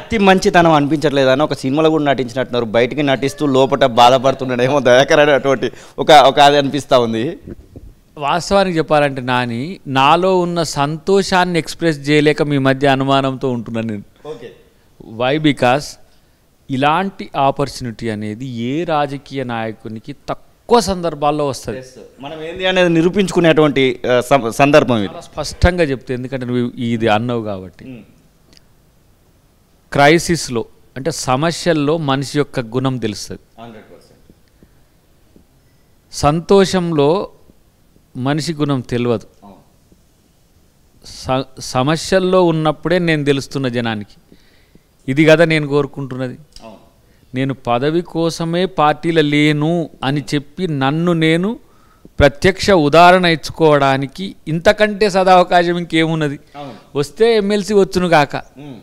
అతి మంచితనం అనిపించట్లేదని ఒక సినిమాలో కూడా నటించినట్టున్నారు బయటికి నటిస్తూ లోపల బాధపడుతున్నాడేమో దయాకర్ అనేటువంటి ఒక ఒక అది అనిపిస్తూ ఉంది వాస్తవానికి చెప్పాలంటే నాని నాలో ఉన్న సంతోషాన్ని ఎక్స్ప్రెస్ చేయలేక మీ మధ్య అనుమానంతో ఉంటున్నాను నేను ఓకే వై బికాస్ ఇలాంటి ఆపర్చునిటీ అనేది ఏ రాజకీయ నాయకునికి తక్కువ సందర్భాల్లో వస్తుంది మనం ఏంది అనేది నిరూపించుకునేటువంటి ఆ, సం- సందర్భం ఇది చాలా స్పష్టంగా చెప్తే ఎందుకంటే నువ్వు ఇది అన్నావు కాబట్టి క్రైసిస్లో అంటే సమస్యల్లో మనిషి యొక్క గుణం తెలుస్తుంది సంతోషంలో మనిషి గుణం తెలియదు స సమస్యల్లో ఉన్నప్పుడే నేను తెలుస్తున్న జనానికి ఇది కదా నేను కోరుకుంటున్నది నేను పదవి కోసమే పార్టీలో లేను అని చెప్పి నన్ను నేను ప్రత్యక్ష ఉదాహరణ ఇచ్చుకోవడానికి ఇంతకంటే సదావకాశం ఇంకేమున్నది వస్తే ఎమ్మెల్సీ వచ్చును గాక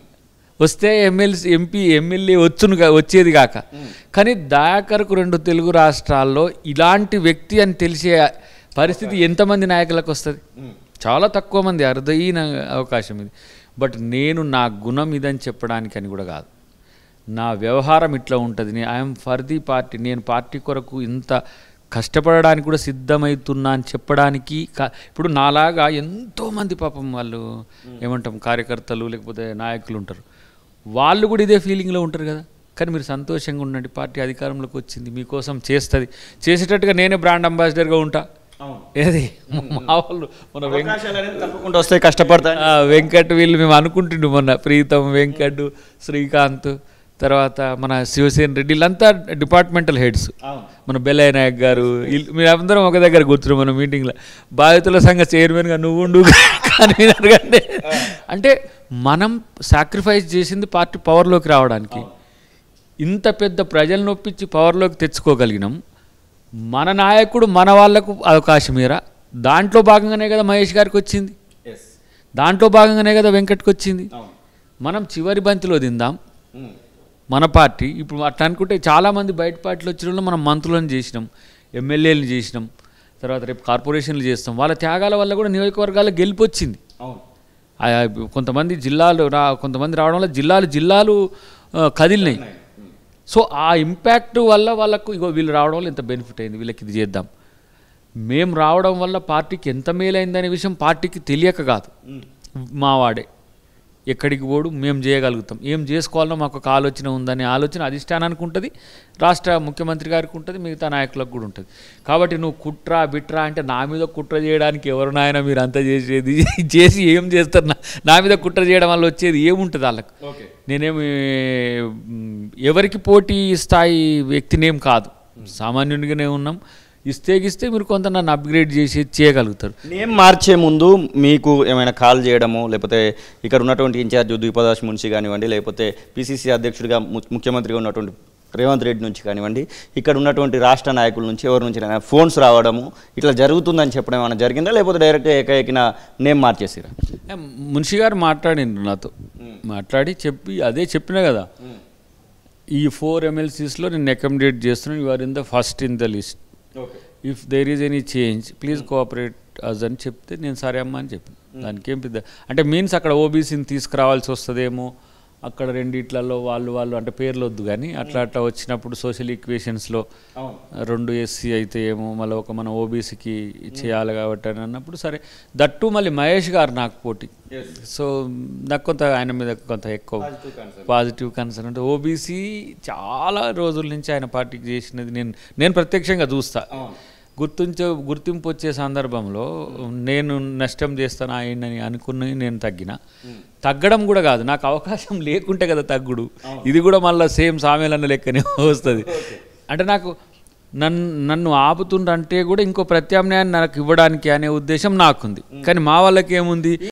వస్తే ఎమ్మెల్సీ ఎంపీ ఎమ్మెల్యే వచ్చును గా- వచ్చేది కాక కానీ దయాకర్కు రెండు తెలుగు రాష్ట్రాల్లో ఇలాంటి వ్యక్తి అని తెలిసే పరిస్థితి ఎంతమంది నాయకులకు వస్తుంది చాలా తక్కువ మంది అరుదైన అవకాశం ఇది బట్ నేను నా గుణం ఇదని చెప్పడానికి అని కూడా కాదు నా వ్యవహారం ఇట్లా ఉంటుంది నేను ఐఎమ్ ఫర్ ది పార్టీ నేను పార్టీ కొరకు ఇంత కష్టపడడానికి కూడా సిద్ధమవుతున్నా అని చెప్పడానికి కా- ఇప్పుడు నాలాగా ఎంతోమంది పాపం వాళ్ళు ఏమంటాం కార్యకర్తలు లేకపోతే నాయకులు ఉంటారు వాళ్ళు కూడా ఇదే ఫీలింగ్లో ఉంటారు కదా కానీ మీరు సంతోషంగా ఉండండి పార్టీ అధికారంలోకి వచ్చింది మీకోసం చేస్తుంది చేసేటట్టుగా నేనే బ్రాండ్ అంబాసిడర్గా ఉంటా ఏది మా వాళ్ళు మన వెంక తప్పకుండా వస్తే కష్టపడతా ఆ, వెంకట్ వీళ్ళు మేము అనుకుంటుండే మొన్న ప్రీతం వెంకట్ శ్రీకాంత్ తర్వాత మన శివసేన రెడ్డి వీళ్ళంతా డిపార్ట్మెంటల్ హెడ్స్ మన బెల్లయ్య నాయక్ గారు వీళ్ళు- మీరు అందరం ఒక దగ్గర కూర్చున్నాం మన మీటింగ్లో బాధితుల సంఘ చైర్మన్గా నువ్వు ఉండు కన్వీనర్ గానే అంటే మనం సాక్రిఫైస్ చేసింది పార్టీ పవర్లోకి రావడానికి ఇంత పెద్ద ప్రజలను ఒప్పించి పవర్లోకి తెచ్చుకోగలిగినాం మన నాయకుడు మన వాళ్లకు అవకాశం ఇరా దాంట్లో భాగంగానే కదా మహేష్ గారికి వచ్చింది దాంట్లో భాగంగానే కదా వెంకట్కి వచ్చింది మనం చివరి బంతిలో తిందాం మన పార్టీ ఇప్పుడు అట్లా అనుకుంటే చాలామంది బయట పార్టీలు వచ్చిన వాళ్ళు మనం మంత్రులను చేసినాం ఎమ్మెల్యేలను చేసినాం తర్వాత రేపు కార్పొరేషన్లు చేస్తాం వాళ్ళ త్యాగాల వల్ల కూడా నియోజకవర్గాల్లో గెలుపు వచ్చింది ఆ, కొంతమంది జిల్లాలు రా కొంతమంది రావడం వల్ల జిల్లాలు జిల్లాలు ఆ, కదిలినాయి సో ఆ ఇంపాక్ట్ వల్ల వాళ్ళకు ఇగో వీళ్ళు రావడం వల్ల ఎంత బెనిఫిట్ అయింది వీళ్ళకి ఇది చేద్దాం మేము రావడం వల్ల పార్టీకి ఎంత మేలైందనే విషయం పార్టీకి తెలియక కాదు మావాడే ఎక్కడికి పోడు మేము చేయగలుగుతాం ఏం చేసుకోవాలో మాకు ఒక ఆలోచన ఉందనే ఆలోచన అధిష్టానానికి ఉంటుంది రాష్ట్ర ముఖ్యమంత్రి గారికి ఉంటుంది మిగతా నాయకులకు కూడా ఉంటుంది కాబట్టి నువ్వు కుట్ర బిట్రా అంటే నా మీద కుట్ర చేయడానికి ఎవరు నాయన మీరు అంతా చేసేది చేసి ఏం చేస్తారు నా నా మీద కుట్ర చేయడం వల్ల వచ్చేది ఏముంటుంది వాళ్ళకి నేనేమి మ్, ఎవరికి పోటీ స్థాయి వ్యక్తినేం కాదు సామాన్యునిగానే ఉన్నాం ఇస్తే గిస్తే మీరు కొంత నన్ను అప్గ్రేడ్ చేసి చేయగలుగుతారు నేమ్ మార్చే ముందు మీకు ఏమైనా కాల్ చేయడము లేకపోతే ఇక్కడ ఉన్నటువంటి ఇన్ఛార్జ్ ద్విపదాస్ మున్షి కానివ్వండి లేకపోతే పిసిసి అధ్యక్షుడిగా ము- ముఖ్యమంత్రిగా ఉన్నటువంటి రేవంత్ రెడ్డి నుంచి కానివ్వండి ఇక్కడ ఉన్నటువంటి రాష్ట్ర నాయకుల నుంచి ఎవరి నుంచి ఫోన్స్ రావడము ఇట్లా జరుగుతుందని చెప్పడం ఏమైనా జరిగిందా లేకపోతే డైరెక్ట్ ఏకైకిన నేమ్ మార్చేసిరా ఏ, మున్షి గారు మాట్లాడిండ్రు నాతో మాట్లాడి చెప్పి అదే చెప్పినా కదా ఈ ఫోర్ ఎమ్మెల్సీస్లో నేను అకామిడేట్ చేస్తున్నాను you are in the first in the list if there is any change please cooperate us అని చెప్తే నేను సరే అమ్మా అని చెప్పాను దానికి ఏం పెద్ద అంటే మీన్స్ అక్కడ ఓబీసీని తీసుకురావాల్సి వస్తుందేమో అక్కడ రెండిట్లలో వాళ్ళు వాళ్ళు అంటే పేర్లు వద్దు కానీ అట్లా అట్లా వచ్చినప్పుడు సోషల్ ఈక్వేషన్స్లో రెండు ఎస్సీ అయితే ఏమో మళ్ళీ ఒక మన ఓబీసీకి చేయాలి కాబట్టి అని అన్నప్పుడు సరే దట్టు మళ్ళీ మహేష్ గారు నాకు పోటీ సో నాకు కొంత ఆయన మీద కొంత ఎక్కువ పాజిటివ్ కన్సర్న్ అంటే ఓబీసీ చాలా రోజుల నుంచి ఆయన పార్టీకి చేసినది నేను నేను ప్రత్యక్షంగా చూస్తా గుర్తించ గుర్తింపు వచ్చే సందర్భంలో నేను నష్టం చేస్తాను ఆయనని అనుకుని నేను తగ్గిన తగ్గడం కూడా కాదు నాకు అవకాశం లేకుంటే కదా తగ్గుడు ఇది కూడా మళ్ళీ సేమ్ సామెలన్న లెక్కనే వస్తుంది అంటే నాకు నన్ను నన్ను ఆపుతుండంటే కూడా ఇంకో ప్రత్యామ్నాయాన్ని నాకు ఇవ్వడానికి అనే ఉద్దేశం నాకుంది కానీ మా వాళ్ళకి ఏముంది